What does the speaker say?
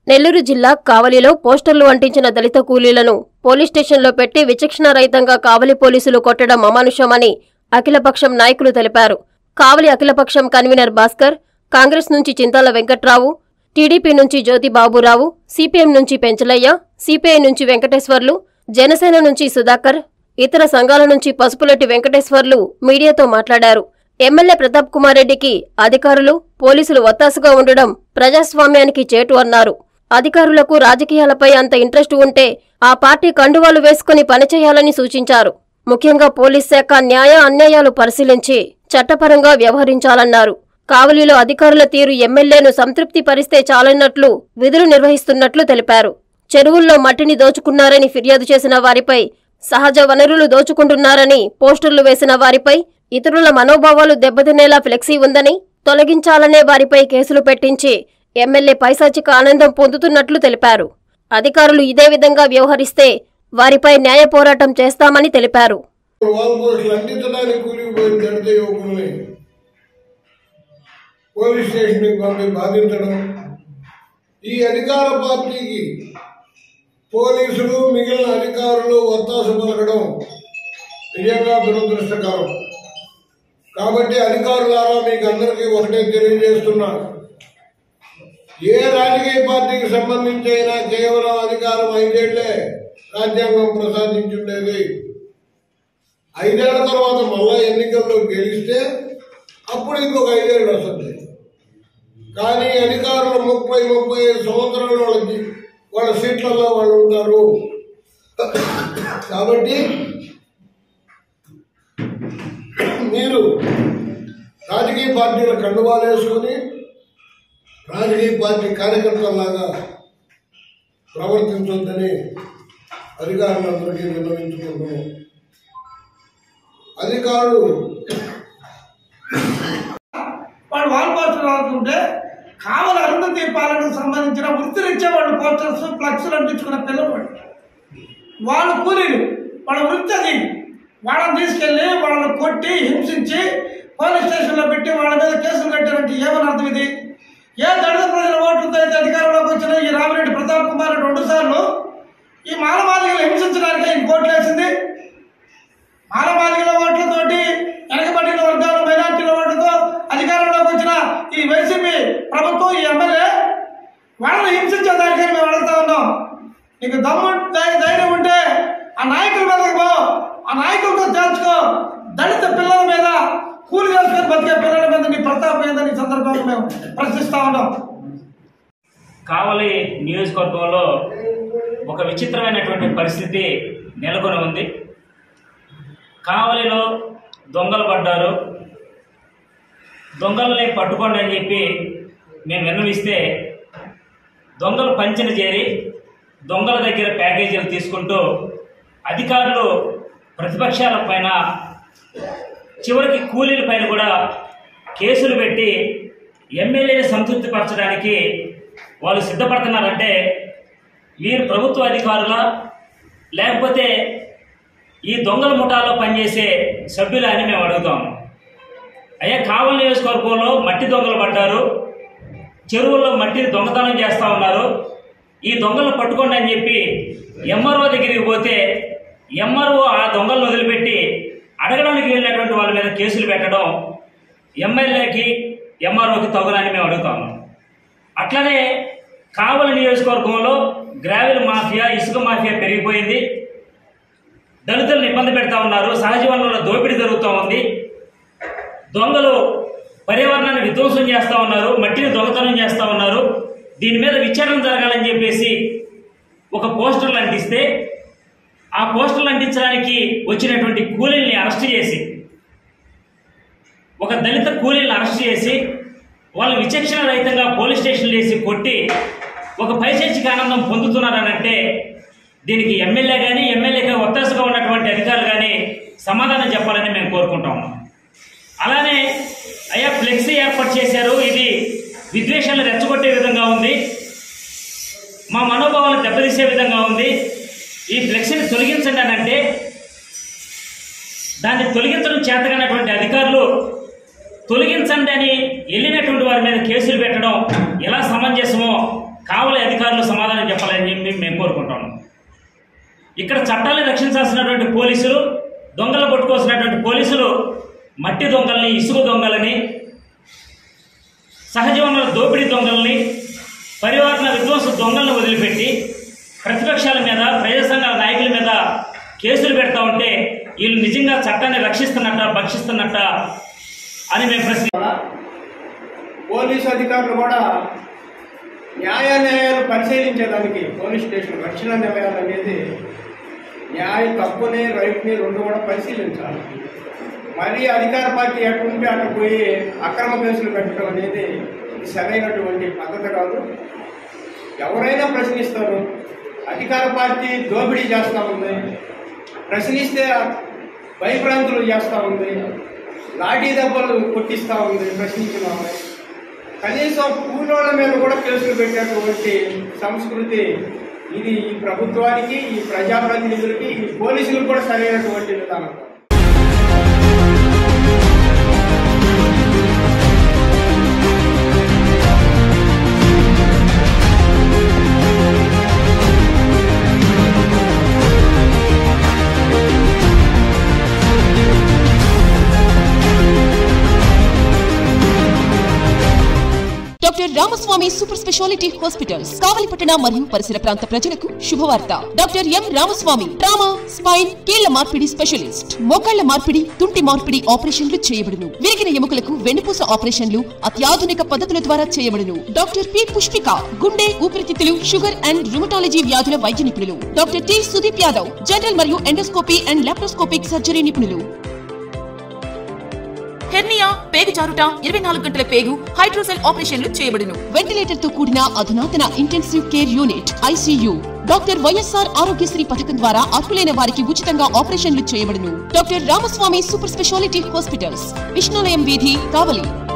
నెల్లూరు జిల్లా కావలిలో పోస్టర్లు అంటించిన దళిత కూలీలను పోలీస్ స్టేషన్లో పెట్టి విచక్షణారహితంగా కావలి పోలీసులు కొట్టడం అమానుషమని అఖిలపక్షం నాయకులు తెలిపారు కావలి అఖిలపక్షం కన్వీనర్ భాస్కర్ కాంగ్రెస్ నుంచి చింతాల వెంకట్రావు టీడీపీ నుంచి జ్యోతి బాబురావు సిపిఎం నుంచి పెంచలయ్య సిపిఐ నుంచి వెంకటేశ్వర్లు జనసేన నుంచి సుధాకర్ ఇతర సంఘాల నుంచి పసుపులెట్టి వెంకటేశ్వర్లు మీడియాతో మాట్లాడారు ఎమ్మెల్యే ప్రతాప్ కుమార్ రెడ్డికి అధికారులు పోలీసులు ఒత్తాసుగా ఉండడం ప్రజాస్వామ్యానికి చేటు అన్నారు అధికారులకు రాజకీయాలపై అంత ఇంట్రెస్ట్ ఉంటే ఆ పార్టీ కండువాలు వేసుకుని పనిచేయాలని సూచించారు ముఖ్యంగా పోలీస్ శాఖ న్యాయ అన్యాయాలు పరిశీలించి చట్టపరంగా వ్యవహరించాలన్నారు కావలిలో అధికారుల తీరు ఎమ్మెల్యేను సంతృప్తి పరిస్తే చాలన్నట్లు విధులు నిర్వహిస్తున్నట్లు తెలిపారు చెరువుల్లో మట్టిని దోచుకున్నారని ఫిర్యాదు చేసిన వారిపై సహజ వనరులు దోచుకుంటున్నారని పోస్టర్లు వేసిన వారిపై ఇతరుల మనోభావాలు దెబ్బతినేలా ఫ్లెక్సీ ఉందని తొలగించాలనే వారిపై కేసులు పెట్టించి ఎమ్మెల్యే పైశాచిక ఆనందం పొందుతున్నట్లు తెలిపారు అధికారులు ఇదే విధంగా వ్యవహరిస్తే వారిపై న్యాయ పోరాటం చేస్తామని తెలిపారు వాల్ పోస్టులు అందించడానికి కూలిపోయిన దళిత యువకుల్ని పోలీస్ స్టేషన్కి పంపి బాధించడం ఈ అధికార పార్టీకి పోలీసులు మిగిలిన అధికారులు ఒత్తాసు పలకడం నిజంగా దురదృష్టకరం కాబట్టి అధికారులారా మీకు అందరికీ ఒకటే తెలియజేస్తున్నా ఏ రాజకీయ పార్టీకి సంబంధించి అయినా కేవలం అధికారం ఐదేళ్లే రాజ్యాంగం ప్రసాదించుండేది ఐదేళ్ల తర్వాత మళ్ళా ఎన్నికల్లో గెలిస్తే అప్పుడు ఇంకొక ఐదేళ్ళు వస్తుంది కానీ అధికారులు ముప్పై ముప్పై ఐదు సంవత్సరాలు వాళ్ళకి వాళ్ళ సీట్లలో వాళ్ళు ఉంటారు కాబట్టి మీరు రాజకీయ పార్టీల కండువాలు వేసుకొని రాజకీయ పార్టీ కార్యకర్తలాగా ప్రవర్తించొద్దని అధికారులందరికీ విన్నవించుకుంటున్నాం అధికారులు వాడు వాల్ పోస్టర్ రాస్తుంటే కావలి అరుంధతి పాలనకు సంబంధించిన వృత్తిరీత్యా వాళ్ళు పోస్టర్స్ ఫ్లక్స్లు అంటించుకున్న పిల్లవాడు వాళ్ళు కూలీలు వాళ్ళ వృత్తి అది వాళ్ళని తీసుకెళ్లి వాళ్ళని కొట్టి హింసించి పోలీస్ స్టేషన్లో పెట్టి వాళ్ళ మీద కేసులు కట్టారంటే ఏమని అర్థం ఇది ఏ దళిత ప్రజల ఓట్లతో అయితే అధికారంలోకి వచ్చిన ఈ రామిరెడ్డి ప్రతాప్ కుమార్ రెడ్డి రెండు సార్లు ఈ మానవాళికలు హింసించడానికి ఆయన కోట్లు వేసింది మానవాళికల ఓట్లతోటి వెనకబడిన వర్గాలు మైనార్టీల ఓట్లతో అధికారంలోకి వచ్చిన ఈ వైసీపీ ప్రభుత్వం ఈ ఎమ్మెల్యే వాళ్ళని హింసించేదానికి మేము అడుగుతా ఉన్నాం నీకు దమ్ము ధై- ధైర్యం ఉంటే ఆ నాయకుల మీదకి పో ఆ నాయకులతో తేల్చుకో దళిత పిల్లల మీద కూలి చేసుకొని బతికే పిల్లల మీద నీ ప్రతాపం ఏందని ఈ సందర్భంగా మేము ప్రశ్నిస్తా ఉన్నాం కావలి నియోజకవర్గంలో ఒక విచిత్రమైనటువంటి పరిస్థితి నెలకొని ఉంది కావలిలో దొంగలు పడ్డారు దొంగల్ని పట్టుకోండి అని చెప్పి మేము విన్నవిస్తే దొంగలు పంచిన చేరి దొంగల దగ్గర ప్యాకేజీలు తీసుకుంటూ అధికారులు ప్రతిపక్షాల పైన చివరికి కూలీల పైన కూడా కేసులు పెట్టి ఎమ్మెల్యేని సంతృప్తిపరచడానికి వాళ్ళు సిద్ధపడుతున్నారంటే వీరు ప్రభుత్వ అధికారుల లేకపోతే ఈ దొంగల ముఠాలో పనిచేసే సభ్యులా అని మేము అడుగుతాం అయ్యా కావలి నియోజకవర్గంలో మట్టి దొంగలు పడ్డారు చెరువుల్లో మట్టిని దొంగతనం చేస్తూ ఉన్నారు ఈ దొంగలను పట్టుకోండి అని చెప్పి ఎంఆర్ఓ దగ్గరికి పోతే ఎంఆర్ఓ ఆ దొంగలను వదిలిపెట్టి అడగడానికి వెళ్ళినటువంటి వాళ్ళ మీద కేసులు పెట్టడం ఎమ్మెల్యేకి ఎంఆర్ఓకి తగునని మేము అడుగుతాము అట్లనే కావలి నియోజకవర్గంలో గ్రావెల్ మాఫియా ఇసుక మాఫియా పెరిగిపోయింది దళితులను ఇబ్బంది పెడతా ఉన్నారు సహజ వనరుల దోపిడీ జరుగుతూ ఉంది దొంగలు పర్యావరణాన్ని విధ్వంసం చేస్తూ ఉన్నారు మట్టిని దొంగతనం చేస్తూ ఉన్నారు దీని మీద విచారణ జరగాలని చెప్పేసి ఒక పోస్టర్లు అంటిస్తే ఆ పోస్టర్లు అంటించడానికి వచ్చినటువంటి కూలీల్ని అరెస్ట్ చేసి ఒక దళిత కూలీలను అరెస్ట్ చేసి వాళ్ళు విచక్షణ రహితంగా పోలీస్ స్టేషన్లు వేసి కొట్టి ఒక పైశాచిక ఆనందం పొందుతున్నారనంటే దీనికి ఎమ్మెల్యే కానీ ఎమ్మెల్యేగా ఒత్తాసుగా ఉన్నటువంటి అధికారులు కానీ సమాధానం చెప్పాలని మేము కోరుకుంటా ఉన్నాం అలానే అయ్యా ఫ్లెక్సీ ఏర్పాటు చేశారు ఇది విద్వేషాలు రెచ్చగొట్టే విధంగా ఉంది మా మనోభావాలను దెబ్బతీసే విధంగా ఉంది ఈ ఫ్లెక్సీని తొలగించండి అని అంటే దాన్ని తొలగించడం చేతగానటువంటి అధికారులు తొలగించండి అని వెళ్ళినటువంటి వారి మీద కేసులు పెట్టడం ఎలా సమంజసమో కావలి అధికారులు సమాధానం చెప్పాలని చెప్పి మేము కోరుకుంటాము ఇక్కడ చట్టాన్ని రక్షించాల్సినటువంటి పోలీసులు దొంగలు పట్టుకోవాల్సినటువంటి పోలీసులు మట్టి దొంగల్ని ఇసుక దొంగలని సహజ వనరుల దోపిడీ దొంగల్ని పరివర్తన విధ్వంస దొంగలను వదిలిపెట్టి ప్రతిపక్షాల మీద ప్రజా సంఘాల నాయకుల మీద కేసులు పెడతా ఉంటే వీళ్ళు నిజంగా చట్టాన్ని రక్షిస్తున్నట్ట భక్షిస్తున్నట్ట అని మేము ప్రశ్న పోలీసు అధికారులు కూడా న్యాయ న్యాయాలు పరిశీలించేదానికి పోలీస్ స్టేషన్ రక్షణ న్యాయాలు అనేది న్యాయ తప్పుని రైట్ని రెండు కూడా పరిశీలించాలి మరీ అధికార పార్టీ ఎక్కడుంటే అక్కడ పోయి అక్రమ కేసులు పెట్టడం అనేది ఇది సరైనటువంటి పద్ధతి కాదు ఎవరైనా ప్రశ్నిస్తారు అధికార పార్టీ దోపిడీ చేస్తూ ఉంది ప్రశ్నిస్తే భయభ్రాంతులు చేస్తూ ఉంది లాఠీ దెబ్బలు కొట్టిస్తూ ఉంది ప్రశ్నించిన వాళ్ళని. కనీసం కూలోళ్ళ మీద కూడా కేసులు పెట్టేటువంటి సంస్కృతి ఇది ఈ ప్రభుత్వానికి ఈ ప్రజాప్రతినిధులకి ఈ పోలీసులకు కూడా సరైనటువంటి విధానం doctor Ramaswamy super speciality hospitals కావలిపట్టణ మరియు పరిసర ప్రాంత ప్రజలకు శుభవార్త doctor M Ramaswamy trauma spine కీళ్ల మార్పిడి స్పెషలిస్ట్ మోకాళ్ల మార్పిడి తుంటి మార్పిడి ఆపరేషన్లు చేయబడును విరిగిన ఎముకలకు వెన్నుపూస ఆపరేషన్లు అత్యాధునిక పద్ధతుల ద్వారా చేయబడును డాక్టర్ పి పుష్పిక గుండె ఊపిరితిత్తులు షుగర్ అండ్ రుమటాలజీ వ్యాధుల వైద్య నిపుణులు doctor T Sudeep Yadav general మరియు ఎండోస్కోపీ అండ్ లాప్రోస్కోపిక్ సర్జరీ నిపుణులు హెర్నియా పేగు జారుట ఇరవై నాలుగు గంటల పేగు హైడ్రోసెల్ ఆపరేషన్లు చేయబడును వెంటిలేటర్ తో కూడిన అధునాతన intensive care unit ICU doctor YSR Aarogyasri పథకం ద్వారా అర్హులైన వారికి ఉచితంగా ఆపరేషన్లు చేయబడును doctor Ramaswamy super speciality hospitals Vishnulayam వీధి కావలి